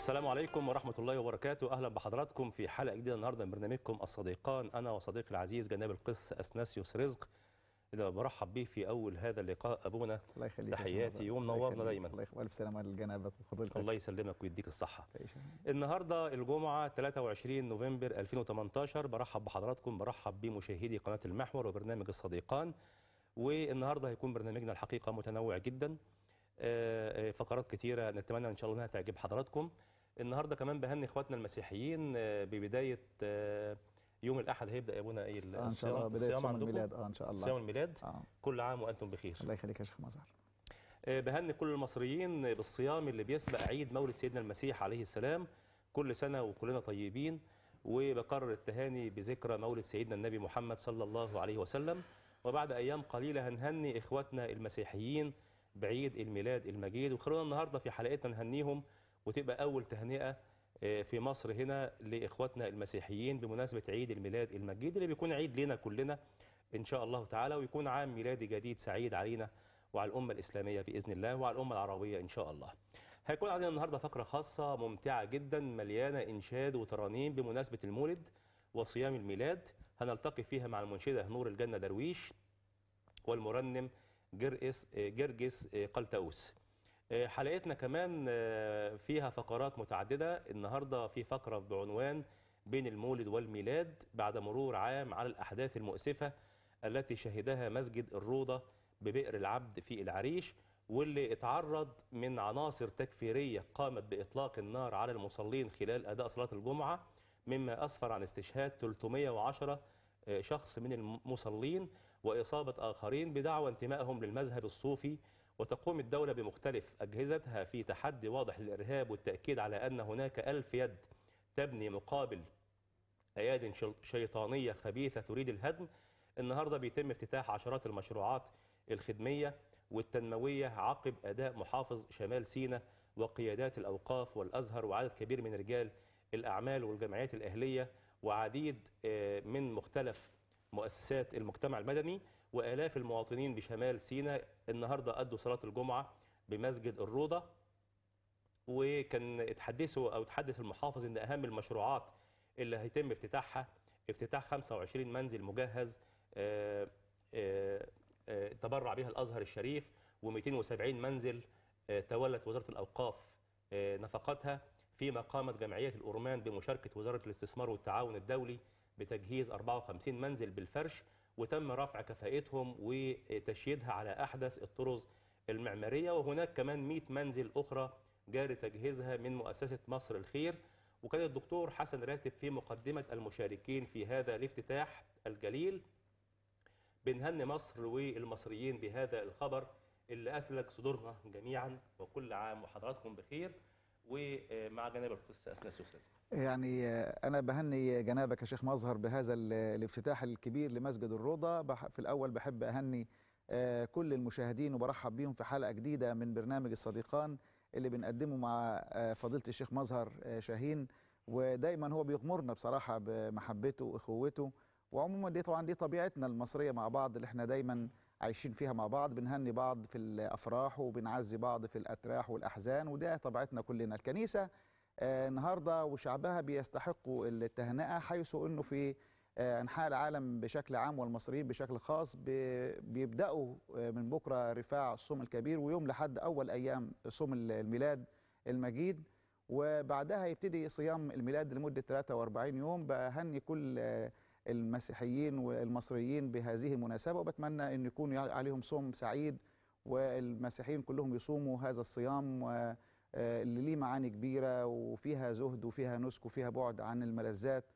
السلام عليكم ورحمة الله وبركاته أهلا بحضراتكم في حلقة جديدة النهاردة من برنامجكم الصديقان أنا وصديقي العزيز جناب القس أثناسيوس رزق اللي برحب بيه في أول هذا اللقاء أبونا الله يخليك يا تحياتي شيخ يوم الله نورنا يخليك. دايما الله يخليك والف سلامه لجنابك وفضيلتك الله يسلمك ويديك الصحة تعيش. النهاردة الجمعة 23 نوفمبر 2018 برحب بحضراتكم برحب بمشاهدي قناة المحور وبرنامج الصديقان والنهاردة هيكون برنامجنا الحقيقة متنوع جدا آه، آه، فقرات كتيرة نتمنى إن شاء الله أنها تعجب حضراتكم النهاردة كمان بهني إخواتنا المسيحيين آه، ببداية آه، يوم الأحد هيبدأ يا أبونا أي آه ان شاء الله بدايه الصيام صوم عندكم؟ الميلاد اه ان شاء الله صيام الميلاد اه كل عام وأنتم بخير الله يخليك يا شيخ مظهر آه، بهني كل المصريين بالصيام اللي بيسبق عيد مولد سيدنا المسيح عليه السلام كل سنة وكلنا طيبين وبكرر التهاني بذكرى مولد سيدنا النبي محمد صلى الله عليه وسلم وبعد أيام قليلة هنهني إخواتنا المسيحيين بعيد الميلاد المجيد وخلونا النهاردة في حلقتنا نهنيهم وتبقى أول تهنئة آه، في مصر هنا لإخواتنا المسيحيين بمناسبة عيد الميلاد المجيد اللي بيكون عيد لنا كلنا إن شاء الله تعالى ويكون عام ميلادي جديد سعيد علينا وعلى الأمة الإسلامية بإذن الله وعلى الأمة العربية إن شاء الله هيكون عندنا النهاردة فقرة خاصة ممتعة جدا مليانة إنشاد وترانيم بمناسبة المولد وصيام الميلاد هنلتقي فيها مع المنشدة نور الجنة درويش والمرنم جرقس جرجس قلتاوس حلقتنا كمان فيها فقرات متعددة النهاردة في فقرة بعنوان بين المولد والميلاد بعد مرور عام على الأحداث المؤسفة التي شهدها مسجد الروضة ببئر العبد في العريش واللي اتعرض من عناصر تكفيرية قامت بإطلاق النار على المصلين خلال أداء صلاة الجمعة مما أسفر عن استشهاد 310 شخص من المصلين وإصابة آخرين بدعوى انتمائهم للمذهب الصوفي وتقوم الدولة بمختلف أجهزتها في تحدي واضح للإرهاب والتأكيد على أن هناك ألف يد تبني مقابل أياد شل- شيطانية خبيثة تريد الهدم النهاردة بيتم افتتاح عشرات المشروعات الخدمية والتنموية عقب أداء محافظ شمال سيناء وقيادات الأوقاف والأزهر وعدد كبير من رجال الأعمال والجمعيات الأهلية وعديد آه، من مختلف مؤسسات المجتمع المدني وآلاف المواطنين بشمال سيناء النهاردة أدوا صلاة الجمعة بمسجد الروضة وكان اتحدثوا او تحدث المحافظ ان اهم المشروعات اللي هيتم افتتاحها افتتاح 25 منزل مجهز آه، آه، آه، تبرع بها الازهر الشريف و270 منزل آه، تولت وزاره الاوقاف آه، نفقتها فيما قامت جمعيه الأورمان بمشاركه وزاره الاستثمار والتعاون الدولي بتجهيز 54 منزل بالفرش وتم رفع كفاءتهم وتشييدها على احدث الطرز المعماريه وهناك كمان 100 منزل اخرى جاري تجهيزها من مؤسسه مصر الخير وكان الدكتور حسن راتب في مقدمه المشاركين في هذا الافتتاح الجليل بنهني مصر والمصريين بهذا الخبر اللي أثلج صدورنا جميعا وكل عام وحضراتكم بخير ومع جناب القس أثناسيوس رزق يعني آه، انا بهني جنابك يا شيخ مظهر بهذا ال- الافتتاح الكبير لمسجد الروضه بح- في الاول بحب اهني آه، كل المشاهدين وبرحب بيهم في حلقه جديده من برنامج الصديقان اللي بنقدمه مع آه، فضيله الشيخ مظهر آه، شاهين ودايما هو بيغمرنا بصراحه بمحبته واخوته وعموما دي طبعا دي طبيعتنا المصريه مع بعض اللي احنا دايما عايشين فيها مع بعض بنهني بعض في الافراح وبنعزي بعض في الاتراح والاحزان وده طبيعتنا كلنا الكنيسه آه، النهارده وشعبها بيستحقوا التهنئه حيث انه في آه، انحاء العالم بشكل عام والمصريين بشكل خاص بي- بيبداوا آه، من بكره رفاع الصوم الكبير ويوم لحد اول ايام صوم الميلاد المجيد وبعدها يبتدي صيام الميلاد لمده 43 يوم بهني كل آه، المسيحيين والمصريين بهذه المناسبه وبتمنى ان يكون عليهم صوم سعيد والمسيحيين كلهم يصوموا هذا الصيام و آه، اللي ليه معاني كبيرة وفيها زهد وفيها نسك وفيها بعد عن الملذات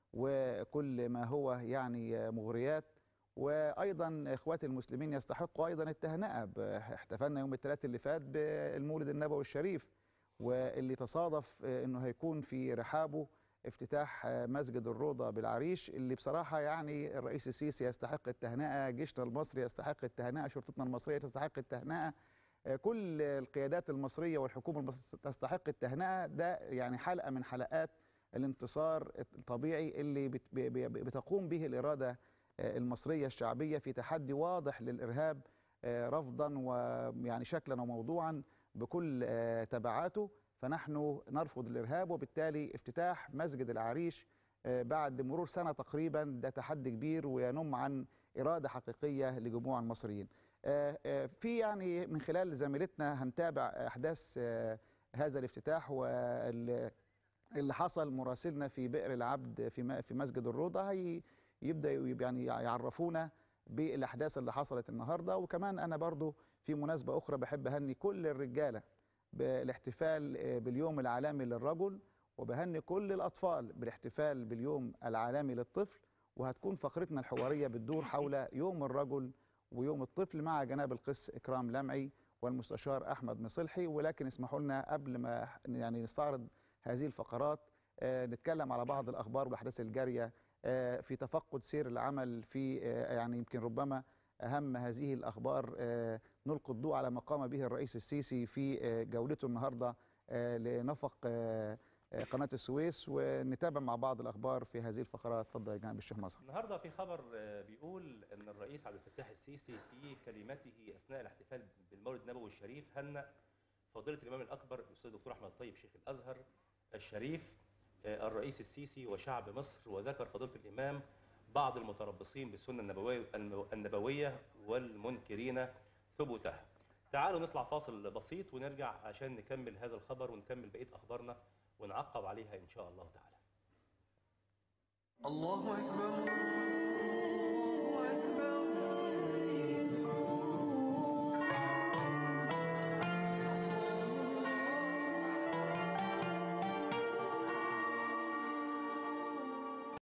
وكل ما هو يعني آه، مغريات وأيضا إخواتي المسلمين يستحقوا أيضا التهنئة ب- احتفلنا يوم الثلاث اللي فات بالمولد النبوي الشريف واللي تصادف آه، أنه هيكون في رحابه افتتاح آه، مسجد الروضة بالعريش اللي بصراحة يعني الرئيس السيسي يستحق التهنئة جيشنا المصري يستحق التهنئة شرطتنا المصرية تستحق التهنئة آه، كل القيادات المصرية والحكومة المصرية تستحق التهنئة ده يعني حلقة من حلقات الانتصار الطبيعي اللي بت- ب- ب- بتقوم به الإرادة آه، المصرية الشعبية في تحدي واضح للإرهاب آه، رفضا ويعني شكلا وموضوعا بكل آه، تبعاته فنحن نرفض الارهاب وبالتالي افتتاح مسجد العريش آه، بعد مرور سنه تقريبا ده تحدي كبير وينم عن اراده حقيقيه لجموع المصريين. آه، آه، في يعني من خلال زميلتنا هنتابع احداث آه، هذا الافتتاح وال اللي حصل مراسلنا في بئر العبد في م- في مسجد الروضه هي يبدا يب- يعني يعرفونا بالاحداث اللي حصلت النهارده وكمان انا برضو في مناسبه اخرى بحب اهني كل الرجاله بالاحتفال آه، باليوم العالمي للرجل وبهني كل الاطفال بالاحتفال باليوم العالمي للطفل وهتكون فقرتنا الحواريه بتدور حول يوم الرجل ويوم الطفل مع جناب القس اكرام لمعي والمستشار احمد مصلحي ولكن اسمحوا لنا قبل ما يعني نستعرض هذه الفقرات آه، نتكلم على بعض الاخبار والاحداث الجاريه آه، في تفقد سير العمل في آه، يعني يمكن ربما اهم هذه الاخبار آه، نلقي الضوء على ما قام به الرئيس السيسي في آه، جولته النهارده آه، لنفق آه، آه، قناه السويس ونتابع مع بعض الاخبار في هذه الفقرات اتفضل يا جناب الشيخ مظهر النهارده في خبر آه، بيقول ان الرئيس عبد الفتاح السيسي في كلمته اثناء الاحتفال بالمولد النبوي الشريف هنأ فضيله الامام الاكبر الاستاذ الدكتور احمد الطيب شيخ الازهر الشريف آه، الرئيس السيسي وشعب مصر وذكر فضيله الامام بعض المتربصين بالسنه النبويه النبويه والمنكرين ثبوتها. تعالوا نطلع فاصل بسيط ونرجع عشان نكمل هذا الخبر ونكمل بقيه اخبارنا ونعقب عليها ان شاء الله تعالى. الله أكبر